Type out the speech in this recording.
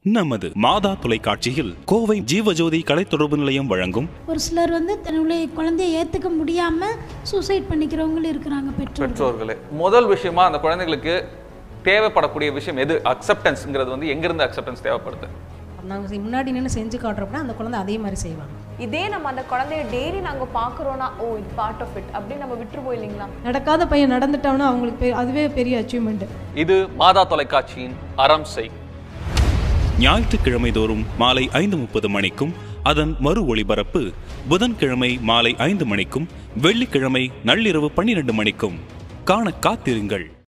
நமது மாதா தொலைக்காட்சியில் கோவை ஜீவஜோதி கலை தொடர்பு நிலையம் வழங்கும் ஒரு சிலர் வந்து தன்னுடைய குழந்தைய ஏற்றுக்க முடியாமல் சூசைட் பண்ணிக்கிறவங்களும் இருக்கிறாங்க பெற்றோர் பெற்றோர்களே முதல் விஷயமா அந்த குழந்தைகளுக்கு தேவைப்படக்கூடிய விஷயம் எது அக்செப்டன்ஸ்ங்கிறது வந்து எங்கிருந்து அக்செப்டன்ஸ் தேவைப்படுது நாங்கள் முன்னாடி நின்று செஞ்சு காட்டுறப்ப அந்த குழந்தை அதே மாதிரி செய்வாங்க இதே நம்ம அந்த குழந்தைய டெய்லி நாங்க பார்க்குறோன்னா ஓ இது பார்ட் ஆஃப் இட் அப்படின்னு நம்ம விட்டுருவோம் இல்லைங்களா நடக்காத பையன் நடந்துட்டான்னா அவங்களுக்கு பெ- அதுவே பெரிய அச்சீவ்மெண்ட் இது மாதா தொலைக்காட்சியின் அறம் செய் ஞாயிற்றுக்கிழமை தோறும் மாலை ஐந்து முப்பது மணிக்கும் அதன் மறு ஒளிபரப்பு புதன்கிழமை மாலை ஐந்து மணிக்கும் வெள்ளிக்கிழமை நள்ளிரவு பன்னிரண்டு மணிக்கும் காண காத்திருங்கள்